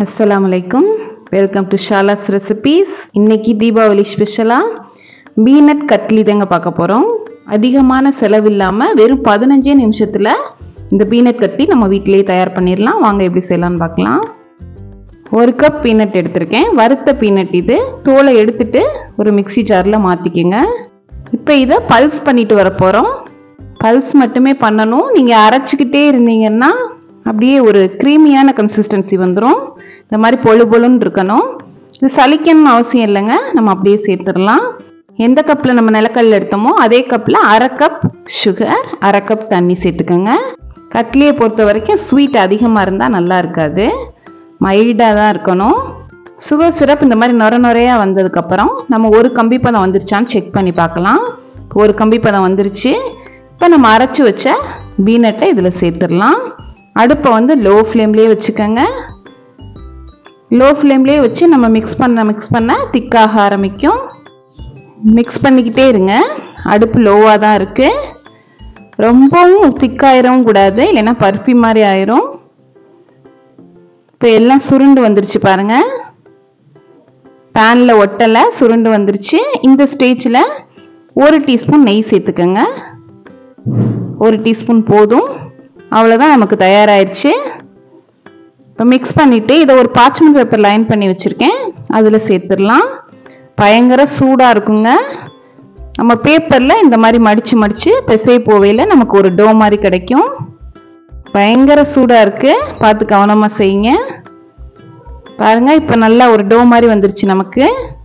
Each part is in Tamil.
அஸ்ஸலாமு அலைக்கும் வெல்கம் டு ஷாலாஸ் ரெசிபீஸ் இன்னைக்கு தீபாவளி ஸ்பெஷலாக பீனட் கட்லி தாங்க பார்க்க போகிறோம் அதிகமான செலவு இல்லாமல் வெறும் பதினஞ்சே நிமிஷத்தில் இந்த பீனட் கட்லி நம்ம வீட்டிலேயே தயார் பண்ணிடலாம் வாங்க எப்படி செய்யலாம்னு பார்க்கலாம் ஒரு கப் பீனட் எடுத்திருக்கேன் வறுத்த பீனட் இது தோலை எடுத்துட்டு ஒரு மிக்ஸி ஜாரில் மாற்றிக்கங்க இப்போ இதை பல்ஸ் பண்ணிட்டு வர போகிறோம் பல்ஸ் மட்டுமே பண்ணணும் நீங்கள் அரைச்சிக்கிட்டே இருந்தீங்கன்னா அப்படியே ஒரு க்ரீமியான கன்சிஸ்டன்சி வந்துடும் இந்த மாதிரி பொழு பொழுன்னு இருக்கணும் இது சலிக்கணும்னு அவசியம் இல்லைங்க நம்ம அப்படியே சேர்த்துடலாம் எந்த கப்பில் நம்ம நிலக்கல்ல எடுத்தோமோ அதே கப்பில் அரை கப் சுகர் அரை கப் தண்ணி சேர்த்துக்கோங்க கட்லியை பொறுத்த வரைக்கும் ஸ்வீட் அதிகமாக இருந்தால் நல்லா இருக்காது மைல்டாக தான் இருக்கணும் சுகர் சிரப் இந்த மாதிரி நொர நொறையாக வந்ததுக்கப்புறம் நம்ம ஒரு கம்பி பதம் வந்துருச்சான்னு செக் பண்ணி பார்க்கலாம் ஒரு கம்பி பதம் வந்துருச்சு இப்போ நம்ம அரைச்சி வச்ச பீனட்டை இதில் சேர்த்துடலாம் அடுப்பை வந்து லோ ஃப்ளேம்லேயே வச்சுக்கோங்க லோ ஃப்ளேம்லேயே வச்சு நம்ம மிக்ஸ் பண்ண மிக்ஸ் பண்ண திக்காக ஆரம்பிக்கும் மிக்ஸ் பண்ணிக்கிட்டே இருங்க அடுப்பு லோவாக தான் இருக்குது ரொம்பவும் திக்காயிரவும் கூடாது இல்லைன்னா பர்ஃபி மாதிரி ஆயிரும் இப்போ எல்லாம் சுருண்டு வந்துருச்சு பாருங்க பேனில் ஒட்டலை சுருண்டு வந்துருச்சு இந்த ஸ்டேஜில் ஒரு டீஸ்பூன் நெய் சேர்த்துக்கோங்க ஒரு டீஸ்பூன் போதும் அவ்வளோதான் நமக்கு தயாராகிடுச்சு இப்போ மிக்ஸ் பண்ணிவிட்டு இதை ஒரு பாச்மெண்ட் பேப்பர் லைன் பண்ணி வச்சுருக்கேன் அதில் சேர்த்துடலாம் பயங்கர சூடாக இருக்குங்க நம்ம பேப்பரில் இந்த மாதிரி மடித்து மடித்து பிசை போவையில் நமக்கு ஒரு டோ மாதிரி கிடைக்கும் பயங்கர சூடாக இருக்குது பார்த்து கவனமாக செய்யுங்க பாருங்கள் இப்போ நல்லா ஒரு டோ மாதிரி வந்துருச்சு நமக்கு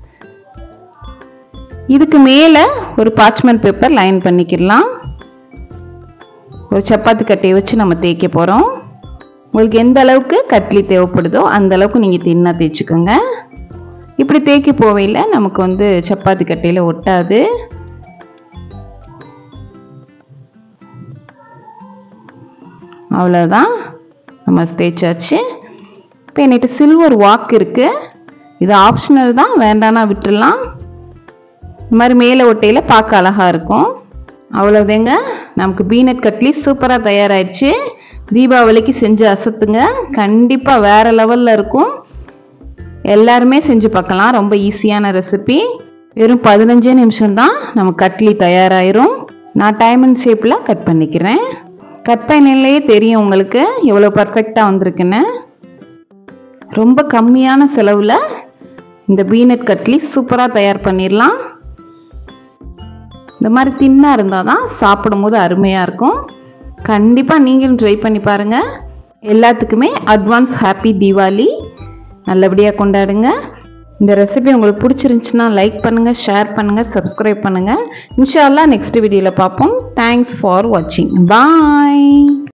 இதுக்கு மேலே ஒரு பாச்மெண்ட் பேப்பர் லைன் பண்ணிக்கிடலாம் ஒரு சப்பாத்தி கட்டையை வச்சு நம்ம தேய்க்க போகிறோம் உங்களுக்கு எந்த அளவுக்கு கட்லி தேவைப்படுதோ அந்த அளவுக்கு நீங்கள் தின்னா தேய்ச்சிக்கோங்க இப்படி தேய்க்க போவையில் நமக்கு வந்து சப்பாத்தி கட்டையில் ஒட்டாது அவ்வளோதான் நம்ம தேய்ச்சாச்சு இப்போ என்கிட்ட சில்வர் வாக் இருக்குது இது ஆப்ஷனல் தான் வேண்டானா விட்டுடலாம் இந்த மாதிரி மேலே ஒட்டையில் பார்க்க அழகாக இருக்கும் அவ்வளோதேங்க நமக்கு பீனட் கட்லி சூப்பராக தயாராகிடுச்சு தீபாவளிக்கு செஞ்சு அசத்துங்க கண்டிப்பாக வேறு லெவலில் இருக்கும் எல்லாருமே செஞ்சு பார்க்கலாம் ரொம்ப ஈஸியான ரெசிபி வெறும் பதினஞ்சே நிமிஷம்தான் நம்ம கட்லி தயாராயிரும் நான் டைமண்ட் ஷேப்பில் கட் பண்ணிக்கிறேன் கட் பண்ணிலேயே தெரியும் உங்களுக்கு எவ்வளோ பர்ஃபெக்டாக வந்திருக்குன்னு ரொம்ப கம்மியான செலவில் இந்த பீனட் கட்லி சூப்பராக தயார் பண்ணிடலாம் இந்த மாதிரி தின்னாக இருந்தால் தான் சாப்பிடும்போது அருமையாக இருக்கும் கண்டிப்பாக நீங்களும் ட்ரை பண்ணி பாருங்கள் எல்லாத்துக்குமே அட்வான்ஸ் ஹாப்பி தீபாவளி நல்லபடியாக கொண்டாடுங்க இந்த ரெசிபி உங்களுக்கு பிடிச்சிருந்துச்சுன்னா லைக் பண்ணுங்கள் ஷேர் பண்ணுங்கள் சப்ஸ்கிரைப் பண்ணுங்கள் இன்ஷால்லா நெக்ஸ்ட் வீடியோவில் பார்ப்போம் தேங்க்ஸ் ஃபார் வாட்சிங் பாய்